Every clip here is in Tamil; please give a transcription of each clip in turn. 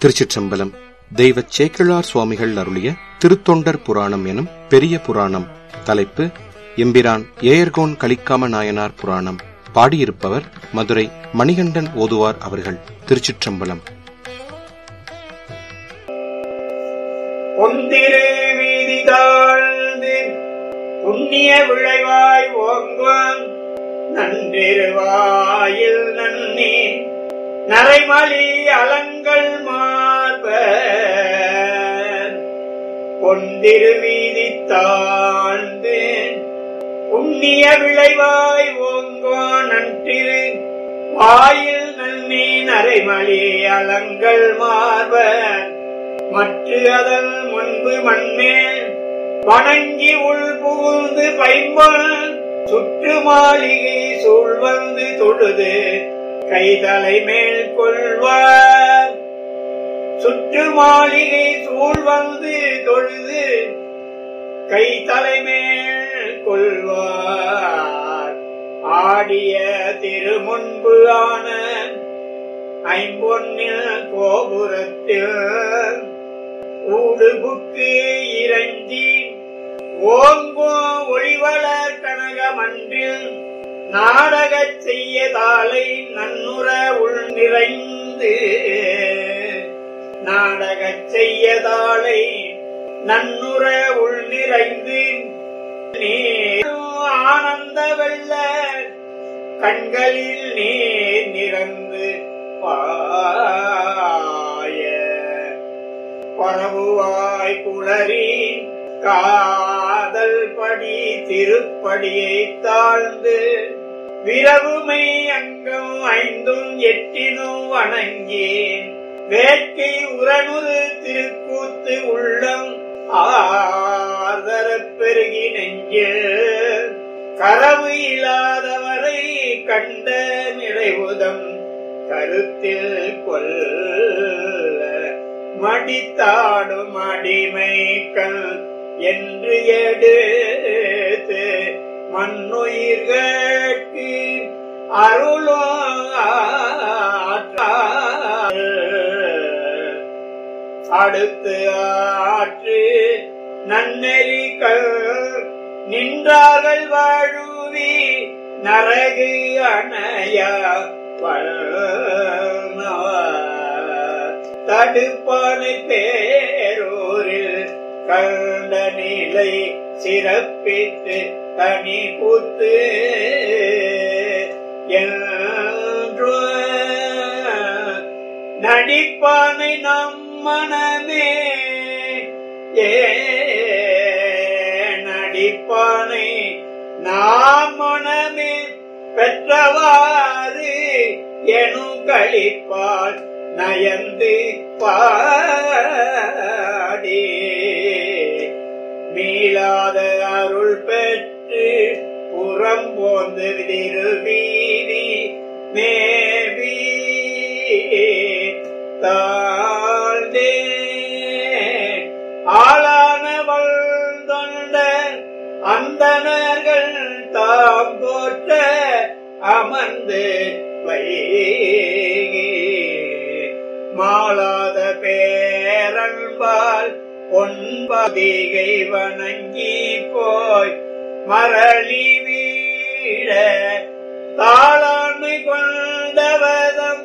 திருச்சிற்றம்பலம் தெய்வ சேக்கிழார் சுவாமிகள் அருளிய திருத்தொண்டர் புராணம் எனும் பெரிய புராணம் தலைப்பு எம்பிரான் ஏயர்கோன் கலிக்காம நாயனார் புராணம் பாடியிருப்பவர் மதுரை மணிகண்டன் ஓதுவார் அவர்கள் திருச்சிற்றம்பலம் பொந்திரு வீதி தாழ்ந்து புண்ணிய விளைவாய் ஓங்குவான் நன்றிருவாயில் நன்னி நரைமலி அலங்கள் மார்ப பொந்திரு வீதி தாழ்ந்து புண்ணிய விளைவாய் ஓங்குவான் நன்றிரு வாயில் நன்னி நரைமலி அலங்கள் மார்ப மற்ற அதன் முன்பு மண்மேல் வணங்கி உள் புகுந்து பைம்பொல் சுற்று மாளிகை சூழ்வந்து தொழுது கைதலை மேல் கொள்வார் சுற்று மாளிகை சூழ்வந்து தொழுது கைதலை மேல் கொள்வார் ஆடிய திருமுன்பு ஆன ஐம்பொன்னில் கோபுரத்தில் ஊடுபுக்கு இறங்கி ஓங்கோ ஒளிவளர் கனகமன்றில் நாடகச் செய்யதாலை நன்னுற உள் நிறைந்து நாடகச் செய்யதாலை நன்னுற உள் நிறைந்து நீர் ஆனந்த வெள்ள கண்களில் நீர் நிறந்து பாய பரவுவாய் குளறி காதல் படி திருப்படியை தாழ்ந்து விரவுமை அங்கம் ஐந்தும் எட்டினும் வணங்கி வேட்கை உரனுறு திருக்கூத்து உள்ளம் ஆதரப் பெருகி நெஞ்சில் கரவு இல்லாதவரை கண்ட நிறைவுதம் கருத்தில் கொல்ல மடித்தாடும் அடிமைகள் என்று எடுத்து மண்ணுயிர்கட்கு அருளோ அடுத்து ஆற்று நன்னெறிகள் நின்றார்கள் வாழுவி நரகு அணையா தடுப்பானை பேரூரில் கண்ட நிலை சிறப்பித்து தனி கூத்து என்று நடிப்பானை நம் மனமே ஏ நடிப்பானை நாம் மனமே பெற்றவாறு எனும் கழிப்பால் நயந்து பாடி மீளாத அருள் பெற்று புறம் போந்து திருவீதி மேவி தாழ்ந்தே ஆளான வந்தொண்ட அந்தணர்கள் தாம் போற்ற அமர்ந்து வைகி மாளாத பேரன்பால் பொன்பதிகை வணங்கி போய் மரளி வீழ தாளாண்மை கொண்டவதம்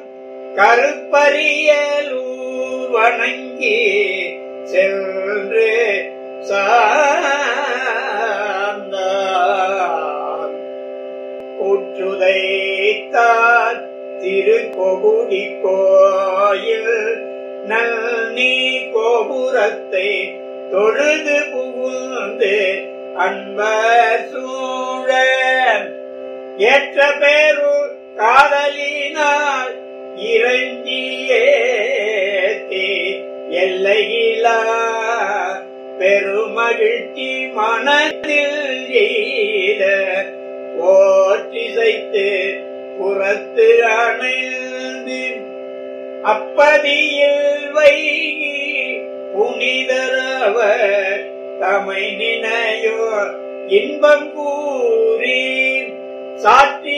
கருப்பரியலூர் வணங்கி சென்று சார்ந்தார் கூற்றுதைத்தார் திருக்கொகுடி கோயில் நல்நீ கோபுரத்தை தொழுது புகுந்து அன்பர் சூழ ஏற்ற பேரு காதலினால் இறங்கியேத்தி எல்லையிலா பெருமகிழ்ச்சி மனதில் எய்த போற்றிசைத்து புறத்து அணைந்து அப்பதியில் வைகி புனிதரவர் தமை நினையோ இன்பம் கூறி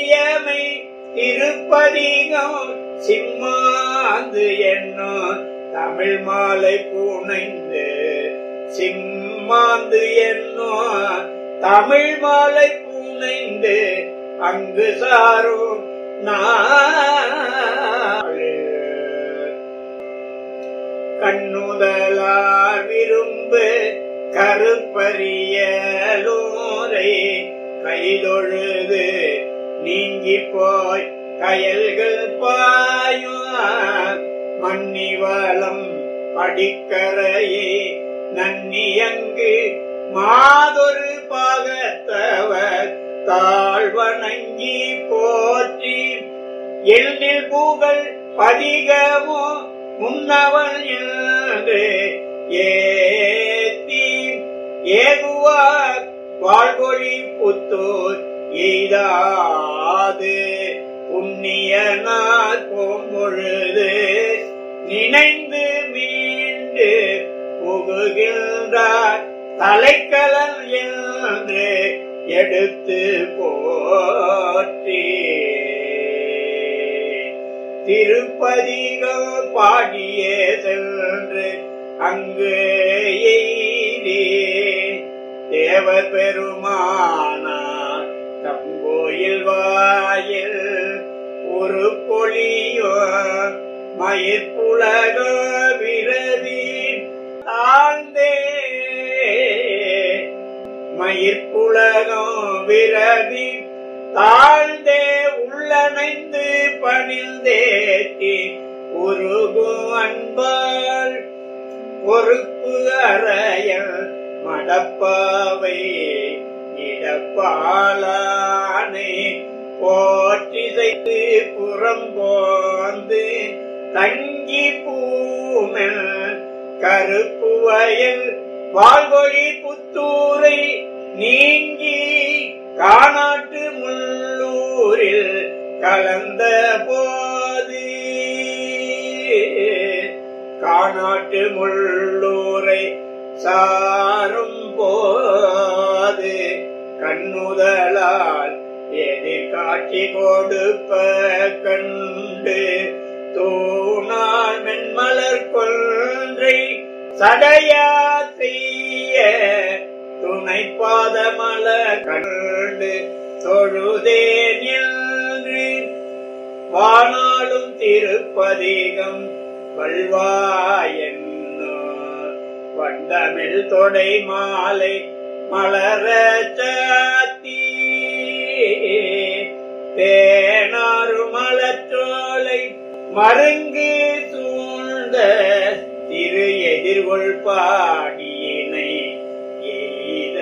சாற்றியமை திருப்பதிகம் சிம்மாந்து என்னோ தமிழ் மாலை பூனைந்து சிம்மாந்து என்னோ தமிழ் மாலை பூனைந்து அங்கு சாரும் நாள் கண்ணுதலார் விரும்பு கருப்பரியலோரை கைதொழுது நீங்கி போய் கயல்கள் பாயும் மன்னிவலம் படிக்கரையே நன்னியங்கு மாதொரு பாகத்தவர் தாழ்வணங்கி போற்றி எண்ணில் பூகள் பதிகமோ முன்னவன் என்று ஏத்தி ஏகுவார் வாழ்வொழி புத்தூர் எய்தாது புண்ணியனார் பொழுது நினைந்து மீண்டு புகுகின்றார் தலைக்கலன் என்று எடுத்து போற்றி திருப்பதிகள் பாடியே சென்று அங்கு எய்தே தேவர் பெருமானார் தங்கோயில் வாயில் ஒரு பொழியோ மயிர்ப்புலக விரதி தாழ்ந்தே மயிர்ப்புலகம் விரதி தாழ்ந்தே உள்ளணைந்து பணிந்தேத்தி உருகும் அன்பால் பொறுப்பு அறையல் மடப்பாவை இடப்பாலானை போற்றிசைத்து புறம்போந்து தங்கி பூமெல் கருப்பு வயல் வாழ்வொழி புத்தூரை நீங்கி காணாட்டு முள்ளூரில் கலந்த போது காணாட்டு முள்ளூரை சாரும் போது கண்ணுதலால் எதிர் காட்சி கொடுப்ப கண்டு தூணால் மென்மலர் கொன்றை சடையா செய்ய துணை பாதமல கண்டு தொழுதேன் என்று வானாளும் திருப்பதிகம் வல்வாயன்னோ வண்டமிழ் தொடை மாலை மலர சாத்தி தேனாறு மலச்சோலை மருங்கு சூழ்ந்த திரு எதிர்கொள் பாடியினை எய்த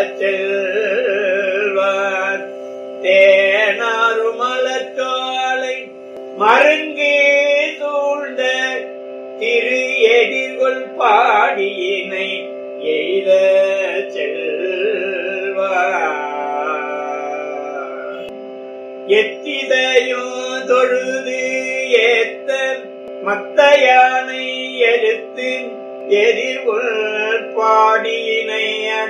செல்வார் தேனாறு மலச்சோலை மருங்கு சூழ்ந்த திரு எதிர்கொள் பாடியினை எய்த செல்வார் எத்திதையும் தொழுது ஏத்த மத்த யானை எடுத்து எதிர்கொள் பாடியினை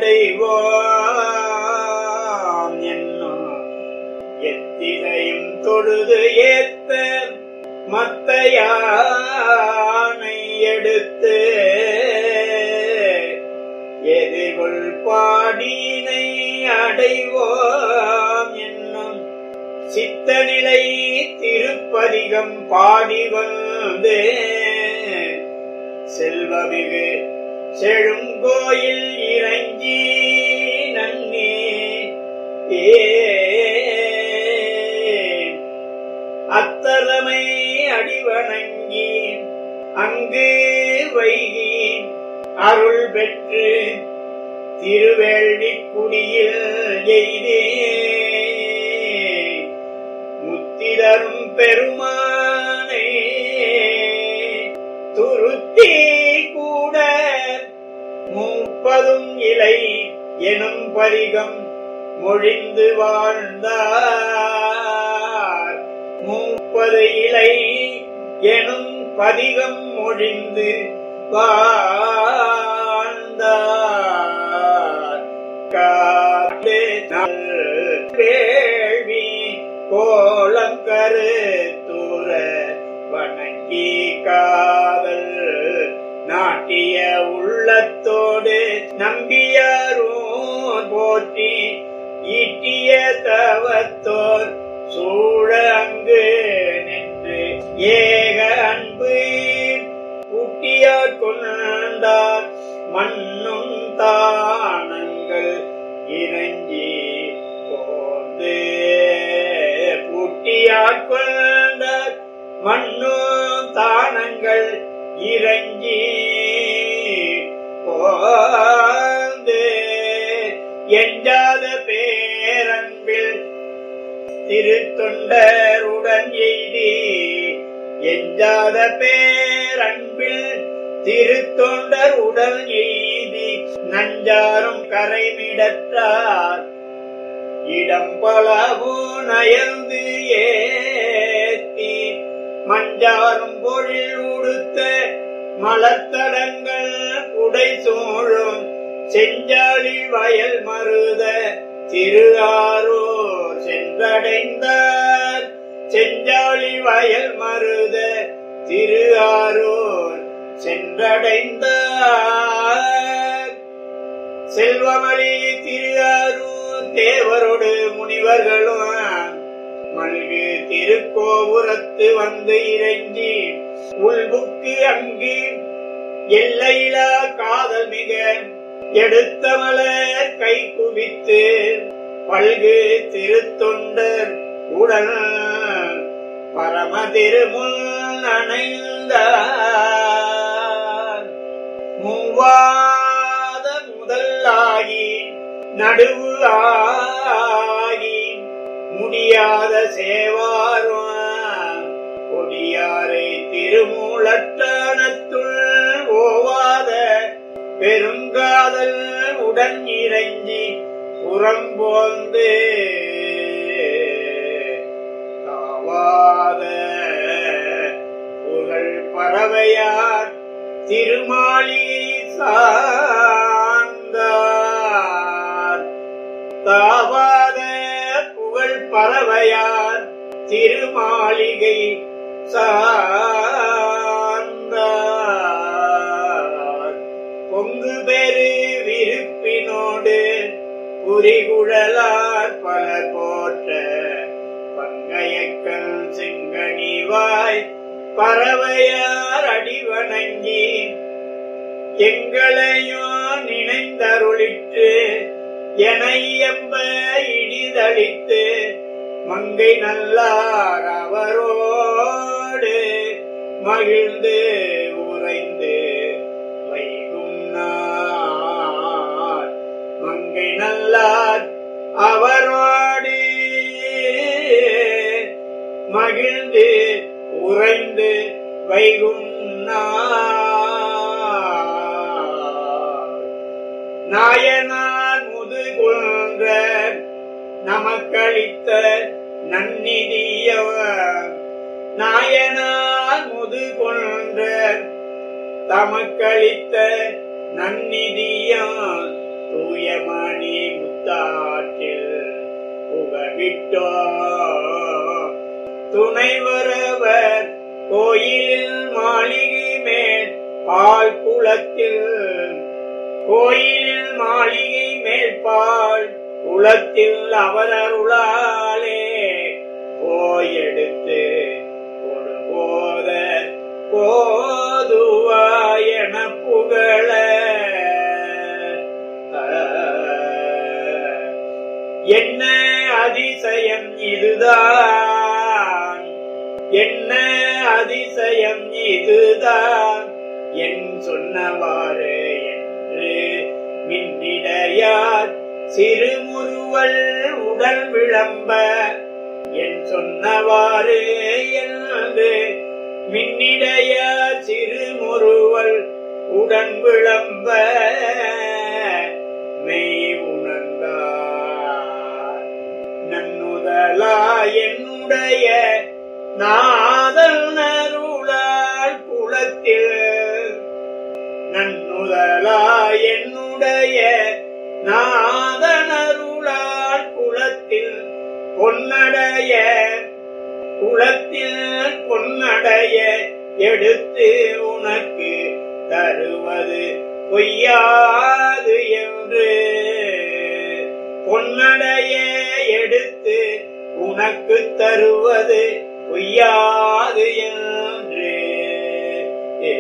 அடைவோம் என்னும் எத்திதையும் தொழுது ஏத்த மத்த யானை எடுத்து எதிர்கொள் பாடியினை அடைவோம் என்னும் சித்தநிலை திருப்பதிகம் பாடி வந்து செல்வமிகு செழுங்கோயில் இறங்கி நன்னே ஏ அத்தரமை அடிவணங்கி அங்கு வைகி அருள் பெற்று திருவேள்விக்குடியில் எய்தே முத்திதரும் பெருமானே துருத்தி கூட முப்பதும் இலை எனும் பரிகம் மொழிந்து வாழ்ந்தார் முப்பது இலை எனும் பதிகம் மொழிந்து வாழ்ந்தார் காதே நல் வேள்வி கோலம் கரு தூர வணங்கி காதல் தவத்தோர் சூழ அங்கு நின்று ஏக அன்பு குட்டியார் கொண்டார் மண்ணும் தானங்கள் இறங்கி போந்து பூட்டியார் கொண்டார் மண்ணும் தானங்கள் இறங்கி போந்து எஞ்சாத பேரன்பில் திருத்தொண்டருடன் எய்தி எஞ்சாத பேரன்பில் திருத்தொண்டர் உடல் எய்தி நஞ்சாரும் கரைமிடற்றார் இடம் பலவு நயந்து ஏத்தி மஞ்சாரும் பொழில் உடுத்த மலர்த்தடங்கள் உடை சூழும் செஞ்சாலி வயல் மருத திரு ஆரூர் சென்றடைந்தார் செஞ்சாலி வயல் மருத திரு ஆரூர் சென்றடைந்தார் செல்வமணி திரு ஆரூர் தேவரோடு முனிவர்களும் மல்கு திருக்கோபுரத்து வந்து இறங்கி உள்புக்கு அங்கு எல்லையிலா காதல் மிக எடுத்தமல கை குவித்து பல்கு திருத்தொண்டர் உடல் பரம திருமுன் அணைந்தார் மூவாத முதலாகி நடுவு ஆகி முடியாத சேவாரும் கொடியாரை திருமூலத்தானத்துள் ஓவாத பெருங்காதல் உடன் இறங்கி புறம்போந்து தாவாத புகழ் பறவையார் திருமாளிகை சார்ந்தார் தாவாத புகழ் பறவையார் திருமாளிகை சார்ந்தார் பொங்கு பெரு விருப்பினோடு புரிகுழலார் பலர் போற்ற பங்கையக்கல் செங்கனிவாய் பறவையார் அடிவணங்கி எங்களையோ நினைந்தருளிட்டு எனையம்ப இடிதளித்து மங்கை நல்லார் அவரோடு மகிழ்ந்து உறைந்து வைகும் நாள் மங்கை நல்லார் அவரோடு மகிழ்ந்து உறைந்து வைகும் நாள் நாயனார் முதுகுன்ற நமக்களித்த நன்னிதியவர் நாயனார் முதுகுன்ற தமக்களித்த நன்னிதியம் தூயமணி முத்தாற்றில் புகவிட்டோ துணைவரவர் கோயில் மாளிகை மேல் பால் குளத்தில் கோயில் மாளிகை மேல் பால் குளத்தில் அவரருளாலே போயெடுத்து கொடுபோத போதுவாயன புகழ என்ன அதிசயம் இதுதான் என்ன அதிசயம் இதுதான் என் சொன்னவாறு என்று மின்னிடையார் சிறுமுறுவல் உடல் விளம்ப என் சொன்னவாறு என்று மின்னிடையார் சிறுமுறுவல் உடன் விளம்ப மெய் உணர்ந்தார் நன்னுதலா என்னுடைய நாதல் நருளால் குளத்தில் நன்னுதலா என்னுடைய நாதனருளால் குளத்தில் பொன்னடைய குளத்தில் பொன்னடைய எடுத்து உனக்கு தருவது பொய்யாது என்று பொன்னடைய எடுத்து உனக்கு தருவது பொய்யாது என்று ஏ,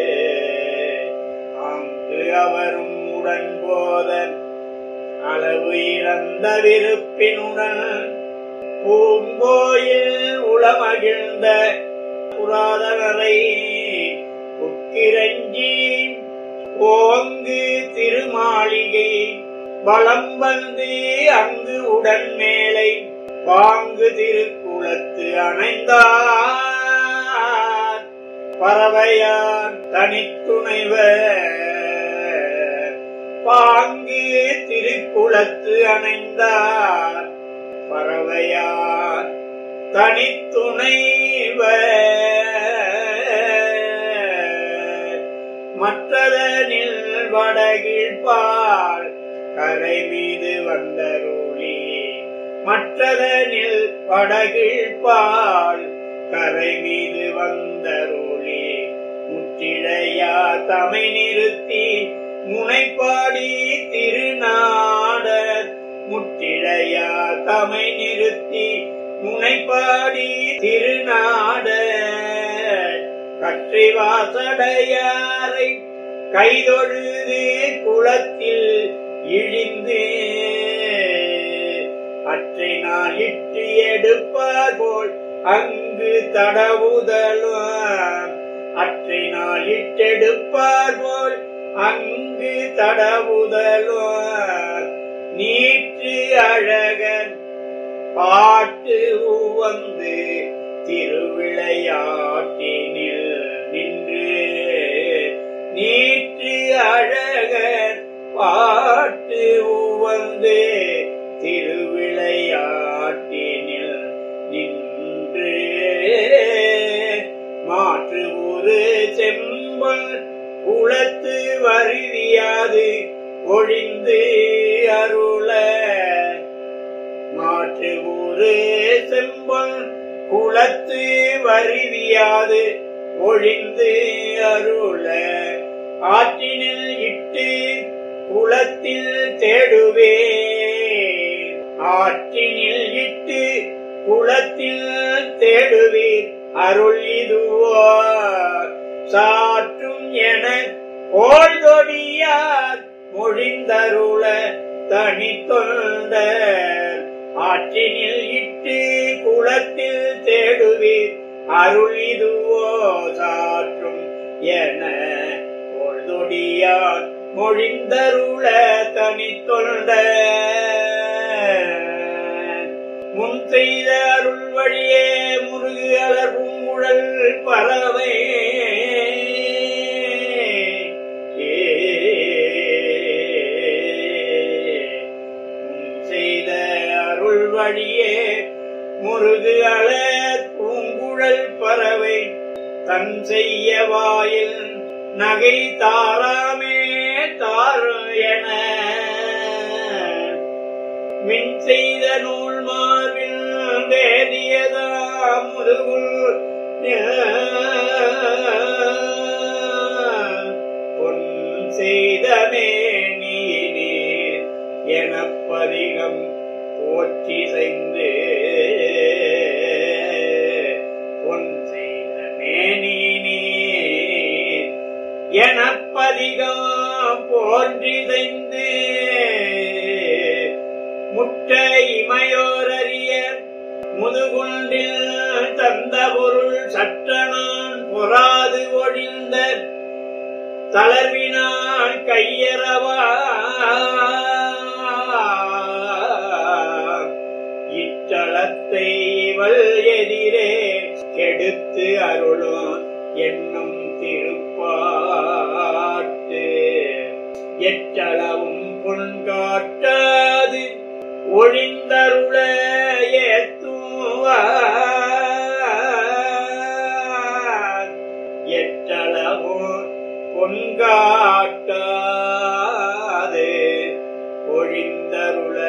அங்கு அவரும் உடன் போதன் அளவு இறந்த விருப்பினுடன் பூங்கோயில் உளமகிழ்ந்த புராதனரை உக்கிரஞ்சி ஓங்கு திருமாளிகை வலம் வந்து அங்கு உடன் மேலை பாங்கு திருக்குளத்து அணைந்தார் பறவையார் தனித்துணைவர் பாங்கு திருக்குளத்து அணைந்தார் பறவையார் தனித்துணைவர் மற்றதனில் வடகில் பால் கரை மீது வந்தருளி மற்றதனில் வடகில் பால் கரை மீது வந்தருளி முற்றிடையா தமை நிறுத்தி முனைப்பாடி திருநாடர் முற்றிடையா தமை நிறுத்தி முனைப்பாடி திருநாடர் கற்றி வாசடையாரை கைதொழுது குளத்தில் இழிந்து அற்றை நாள் இட்டு எடுப்பார் போல் அங்கு தடவுதலும் அற்றை நாள் இட்டெடுப்பார் போல் அங்கு தடவுதலும் நீற்று அழகன் பாட்டு வந்து திருவிளையாட்டினில் நின்று நீற்று அழகர் பாட்டு வந்து திருவிளையாட்டினில் நின்று மாற்று ஒரு செம்பல் குளத்து வருதியாது ஒழிந்து அருள மாற்று ஒரு செம்பல் குளத்து வருவியாது ஒழிந்து அருள ஆற்றினில் இட்டு குளத்தில் தேடுவே ஆற்றினில் இட்டு குளத்தில் தேடுவீர் அருள் இதுவோ சாற்றும் என கோழ்தொடியார் மொழிந்தருள தனித்தொண்டர் ஆற்றினில் இட்டு குளத்தில் தேடுவீர் அருள் இதுவோ சாற்றும் என பொழுதொடியார் மொழிந்தருள தனித்தொண்டர் முன் செய்த அருள் வழியே முருகு அலர்வும் உழல் பறவை முன் செய்த அருள் வழியே முருகு அல பூங்குழல் பறவை தன் செய்ய வாயில் நகை தாராமே தாரு என மின் செய்த நூல் மார்பில் வேதியதா முருகுல் பொன் செய்தமே நீ நீர் எனப்பதிகம் போற்றி செய்து பொன் செய்த மேனி நீர் எனப்பதிகம் போன்றிதைந்து முட்ட இமையோரறிய முதுகுண்டில் தந்த பொருள் சற்றனான் பொறாது ஒழிந்த தளர்வினால் கையறவா இச்சலத்தை இவள் எதிரே கெடுத்து அருளும் என்னும் திருப்பாட்டு எச்சளவும் பொன்காட்டாது ஒழிந்தருள ஏத்துவார் எச்சளவோ பொன்காட்டாது ஒழிந்தருள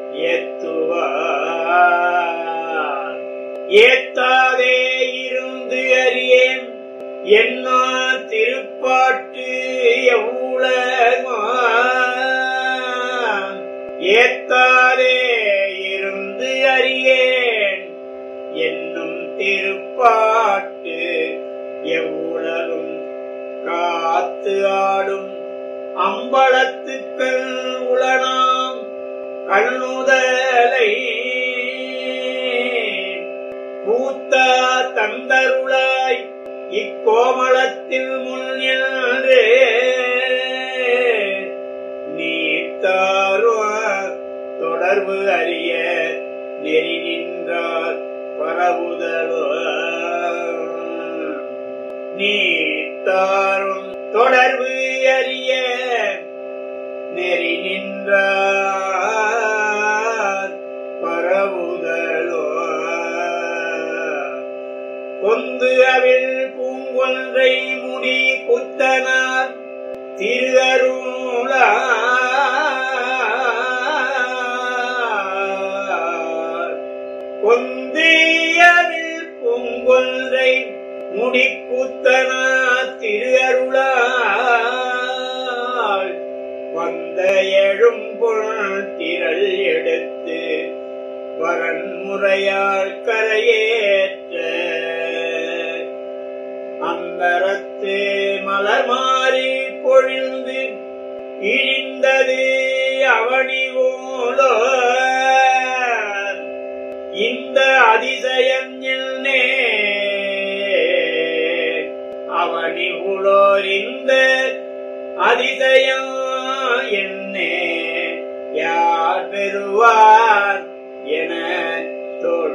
ஏத்துவார் ஏத்தாதே இருந்து அறியேன் என்ன திருப்பாட்டு எவ்வளோ ஏத்தாதே அம்பலத்து ஆடும் அம்பலத்துக்கள் உளனாம் கண்ணுதலை கூத்தா தந்தருளாய் இக்கோமளத்தில் முன் நின்றே நீத்தாரோ தொடர்பு அறிய நெறி நின்றார் பரவுதலோ நீத்தாரும் தொடர்பு அறிய நெறி நின்றார் பரவுதலோ கொந்து அவில் பூங்கொன்றை முடி குத்தனார் திருஅருளார் கொந்தியவில் பூங்கொன்றை முடி குத்தனார் திருஅருளார் வந்த எழும் பொருள் திரள் எடுத்து வரன்முறையால் கரையேற்ற அந்தரத்து மலர் மாறி பொழிந்து இழிந்தது அவனி போலோ இந்த அதிசயம் என்னே அவனி உளோர் இந்த அதிசயம் என்னே யார் பெறுவார் என தோல்